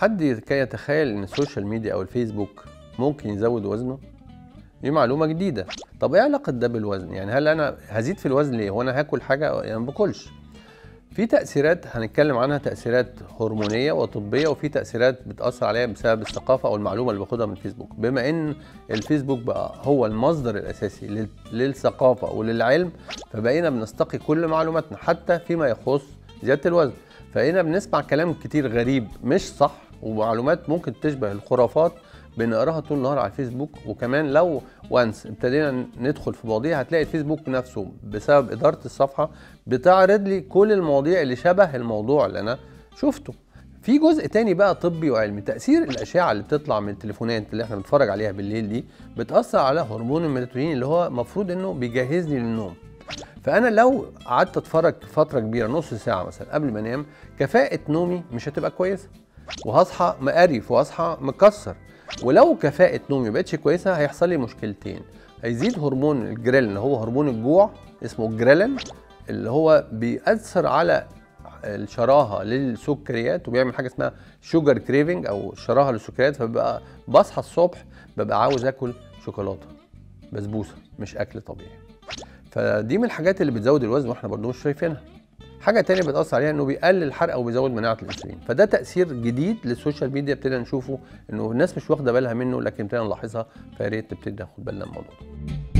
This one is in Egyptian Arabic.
حد كان يتخيل ان السوشيال ميديا او الفيسبوك ممكن يزود وزنه دي معلومه جديده طب ايه علاقه ده بالوزن يعني هل انا هزيد في الوزن ليه وانا هاكل حاجه يعني ما باكلش في تاثيرات هنتكلم عنها تاثيرات هرمونيه وطبيه وفي تاثيرات بتاثر عليها بسبب الثقافه او المعلومه اللي باخدها من الفيسبوك بما ان الفيسبوك بقى هو المصدر الاساسي لل- للثقافه وللعلم فبقينا بنستقي كل معلوماتنا حتى فيما يخص زياده الوزن فبقينا بنسمع كلام كتير غريب مش صح ومعلومات ممكن تشبه الخرافات بنقراها طول النهار على الفيسبوك وكمان لو وانس ابتدينا ندخل في مواضيع هتلاقي الفيسبوك نفسه بسبب اداره الصفحه بتعرض لي كل المواضيع اللي شبه الموضوع اللي انا شفته في جزء تاني بقى طبي وعلمي تاثير الاشعه اللي بتطلع من التليفونات اللي احنا بنتفرج عليها بالليل دي بتاثر على هرمون الميلاتونين اللي هو المفروض انه بيجهزني للنوم فانا لو قعدت اتفرج فتره كبيره نص ساعه مثلا قبل ما انام كفاءه نومي مش هتبقى كويسه وهصحى مقرف وهصحى مكسر ولو كفاءه نومي مبقتش كويسه هيحصل لي مشكلتين هيزيد هرمون الجريلين اللي هو هرمون الجوع اسمه الجريلين اللي هو بيأثر على الشراهه للسكريات وبيعمل حاجه اسمها شوجر كريفنج او شراهه للسكريات فبقى بصحى الصبح ببقى عاوز اكل شوكولاته بسبوسه مش اكل طبيعي فدي من الحاجات اللي بتزود الوزن واحنا برضه مش شايفينها حاجه تانية بتاثر عليها انه بيقلل الحرق وبيزود مناعه الانسولين فده تاثير جديد للسوشيال ميديا ابتدينا نشوفه انه الناس مش واخده بالها منه لكن ابتدينا نلاحظها فيا ريت نبتدي ناخد بالنا من الموضوع ده